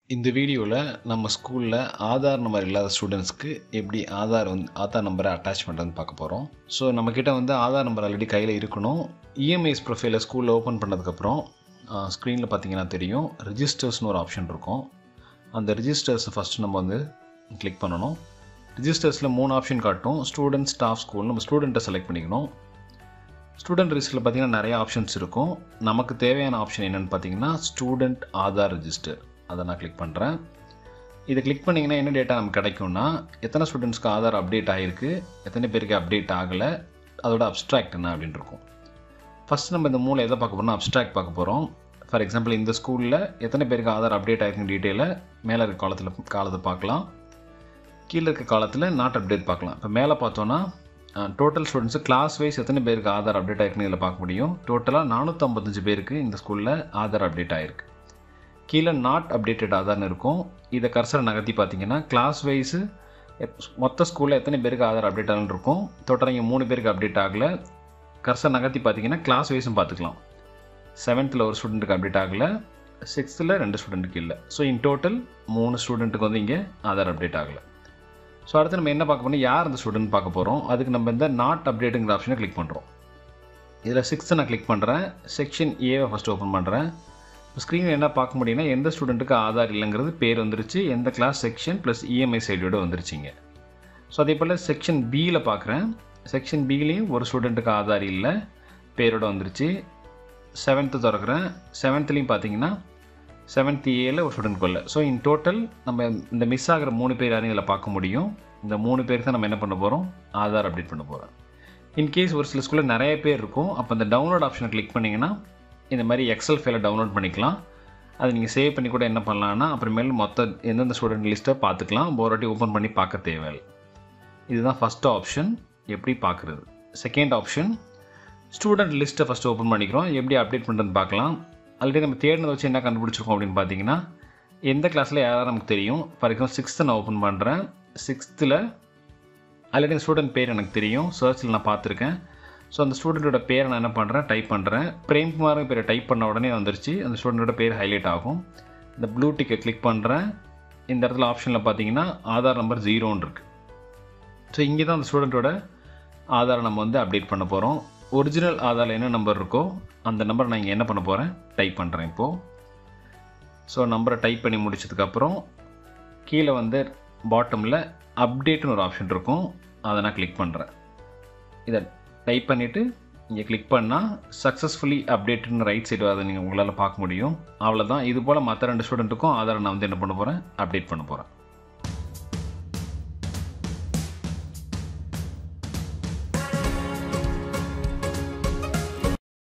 இந்த வீடியோவில் நம்ம ஸ்கூலில் ஆதார் நம்பர் இல்லாத ஸ்டூடெண்ட்ஸ்க்கு எப்படி ஆதார் வந்து ஆதார் நம்பரை அட்டாச் பண்ணுறதுன்னு பார்க்க போகிறோம் ஸோ நம்மக்கிட்ட வந்து ஆதார் நம்பர் ஆல்ரெடி கையில் இருக்கணும் இஎம்ஐஸ் ப்ரொஃபைலை ஸ்கூலில் ஓப்பன் பண்ணதுக்கப்புறம் ஸ்க்ரீனில் பார்த்தீங்கன்னா தெரியும் ரிஜிஸ்டர்ஸ்னு ஒரு ஆப்ஷன் இருக்கும் அந்த ரிஜிஸ்டர்ஸை ஃபஸ்ட்டு நம்ம வந்து கிளிக் பண்ணணும் ரிஜிஸ்டர்ஸில் மூணு ஆப்ஷன் காட்டும் ஸ்டூடெண்ட் ஸ்டாஃப் ஸ்கூல் நம்ம ஸ்டூடெண்ட்டை செலக்ட் பண்ணிக்கணும் ஸ்டூடெண்ட் ரிஜிஸ்டரில் பார்த்தீங்கன்னா நிறைய ஆப்ஷன்ஸ் இருக்கும் நமக்கு தேவையான ஆப்ஷன் என்னென்னு பார்த்தீங்கன்னா ஸ்டூடெண்ட் ஆதார் ரிஜிஸ்டர் அதை நான் கிளிக் பண்ணுறேன் இதை கிளிக் பண்ணிங்கன்னா என்ன டேட்டா நமக்கு கிடைக்கும்னா எத்தனை ஸ்டூடெண்ட்ஸ்க்கு ஆதார் அப்டேட் ஆகிருக்கு எத்தனை பேருக்கு அப்டேட் ஆகலை அதோட அப்ட்ராக்ட் என்ன அப்படின்னு இருக்கும் ஃபஸ்ட் நம்ம இந்த மூளை எதை பார்க்க போகிறோம்னா அப்ட்ராக்ட் பார்க்க போகிறோம் ஃபார் எக்ஸாம்பிள் இந்த ஸ்கூலில் எத்தனை பேருக்கு ஆதார் அப்டேட் ஆகிருக்குன்னு டீட்டெயிலை மேலே இருக்க காலத்தில் காலத்தை பார்க்கலாம் கீழே இருக்க காலத்தில் நாட் அப்டேட் பார்க்கலாம் இப்போ மேலே பார்த்தோன்னா டோட்டல் ஸ்டூடெண்ட்ஸு கிளாஸ் வைஸ் எத்தனை பேருக்கு ஆதார் அப்டேட் ஆகிருக்குன்னு இதில் பார்க்க முடியும் டோட்டலாக நானூற்றம்பத்தஞ்சு பேருக்கு இந்த ஸ்கூலில் ஆதார் அப்டேட் ஆகிருக்கு கீழே நாட் அப்டேட்டட் ஆதார்னு இருக்கும் இதை கர்சரை நகர்த்தி பார்த்தீங்கன்னா கிளாஸ் வைஸு மொத்த ஸ்கூலில் எத்தனை பேருக்கு ஆதார் அப்டேட் ஆகலன்னு இருக்கும் டோட்டலாக இங்கே மூணு பேருக்கு அப்டேட் ஆகலை கர்சர் நகர்த்தி பார்த்தீங்கன்னா கிளாஸ் வைஸும் பார்த்துக்கலாம் செவன்த்தில் ஒரு ஸ்டூடெண்ட்டுக்கு அப்டேட் ஆகலை சிக்ஸ்த்தில் ரெண்டு ஸ்டூடெண்ட்டுக்கு இல்லை ஸோ இன் டோட்டல் மூணு ஸ்டூடெண்ட்டுக்கு வந்து இங்கே ஆதார் அப்டேட் ஆகலை ஸோ அடுத்து நம்ம என்ன பார்க்க போனால் யார் அந்த ஸ்டூடெண்ட் பார்க்க போகிறோம் அதுக்கு நம்ம இந்த நாட் அப்டேட்டுங்கிற ஆப்ஷனை கிளிக் பண்ணுறோம் இதில் சிக்ஸ்த்தை நான் கிளிக் பண்ணுறேன் செக்ஷன் ஏவை ஃபஸ்ட்டு ஓப்பன் பண்ணுறேன் ஸ்க்ரீனில் என்ன பார்க்க முடியும்னா எந்த ஸ்டூடெண்ட்டுக்கு ஆதார் இல்லைங்கிறது பேர் வந்துருச்சு எந்த கிளாஸ் செக்ஷன் ப்ளஸ் இஎம்ஐ சைடோட வந்துருச்சிங்க ஸோ அதே போல் செக்ஷன் பியில் பார்க்குறேன் செக்ஷன் பிலையும் ஒரு ஸ்டூடெண்ட்டுக்கு ஆதார் இல்லை பேரோட வந்துருச்சு செவன்த்து திறக்கிறேன் செவன்த்துலேயும் பார்த்தீங்கன்னா செவன்த் ஏல ஒரு ஸ்டூடெண்ட் கொள்ள ஸோ இன் டோட்டல் நம்ம இந்த மிஸ் ஆகிற மூணு பேர் யாரையும் இதில் பார்க்க முடியும் இந்த மூணு பேர் தான் நம்ம என்ன பண்ண போகிறோம் ஆதார் அப்டேட் பண்ண போகிறோம் இன்கேஸ் ஒரு சில ஸ்கூலில் நிறைய பேர் இருக்கும் அப்போ இந்த டவுன்லோட் ஆப்ஷனை கிளிக் பண்ணிங்கன்னா இந்த மாதிரி எக்ஸல் ஃபைலை டவுன்லோட் பண்ணிக்கலாம் அதை நீங்கள் சேவ் பண்ணி கூட என்ன பண்ணலான்னா அப்புறமேல் மொத்த எந்தெந்த ஸ்டூடெண்ட் லிஸ்ட்டை பார்த்துக்கலாம் ஒரு வாட்டி ஓப்பன் பண்ணி பார்க்க தேவையில்லை இதுதான் ஃபஸ்ட் ஆப்ஷன் எப்படி பார்க்குறது செகண்ட் ஆப்ஷன் ஸ்டூடெண்ட் லிஸ்ட்டை ஃபஸ்ட்டு ஓப்பன் பண்ணிக்கிறோம் எப்படி அப்டேட் பண்ணுறதுன்னு பார்க்கலாம் ஆல்ரெடி நம்ம தேடினதை வச்சு என்ன கண்டுபிடிச்சிருக்கோம் அப்படின்னு பார்த்தீங்கன்னா எந்த கிளாஸில் யாராவது நமக்கு தெரியும் ஃபார் எக்ஸாம்பிள் சிக்ஸ்த்தை நான் ஓப்பன் பண்ணுறேன் சிக்ஸ்த்தில் ஆல்ரெடி ஸ்டூடெண்ட் பேர் எனக்கு தெரியும் சர்ச்சில் நான் பார்த்துருக்கேன் ஸோ அந்த ஸ்டூடெண்ட்டோட பேரை நான் என்ன பண்ணுறேன் டைப் பண்ணுறேன் பிரேம்குமார் பேரை டைப் பண்ண உடனே வந்துருச்சு அந்த ஸ்டூடெண்ட்டோட பேர் ஹைலைட் ஆகும் இந்த ப்ளூ டிக்கை கிளிக் பண்ணுறேன் இந்த இடத்துல ஆப்ஷனில் பார்த்தீங்கன்னா ஆதார் நம்பர் ஜீரோன்னு இருக்குது ஸோ இங்கே தான் அந்த ஸ்டூடெண்ட்டோட ஆதாரை நம்ம வந்து அப்டேட் பண்ண போகிறோம் ஒரிஜினல் ஆதாரில் என்ன நம்பர் இருக்கோ அந்த நம்பரை நான் இங்கே என்ன பண்ண போகிறேன் டைப் பண்ணுறேன் இப்போது ஸோ நம்பரை டைப் பண்ணி முடிச்சதுக்கப்புறம் கீழே வந்து பாட்டமில் அப்டேட்னு ஒரு ஆப்ஷன் இருக்கும் அதை நான் கிளிக் பண்ணுறேன் இதை டைப் பண்ணிவிட்டு இங்கே கிளிக் பண்ணால் சக்ஸஸ்ஃபுல்லி அப்டேட்னு ரைட் சைடு அதை நீங்கள் உங்களால் பார்க்க முடியும் அவ்வளோதான் இது போல் மற்ற ரெண்டு ஸ்டூடெண்ட்டுக்கும் ஆதாரை நான் வந்து என்ன பண்ண போகிறேன் அப்டேட் பண்ண போகிறேன்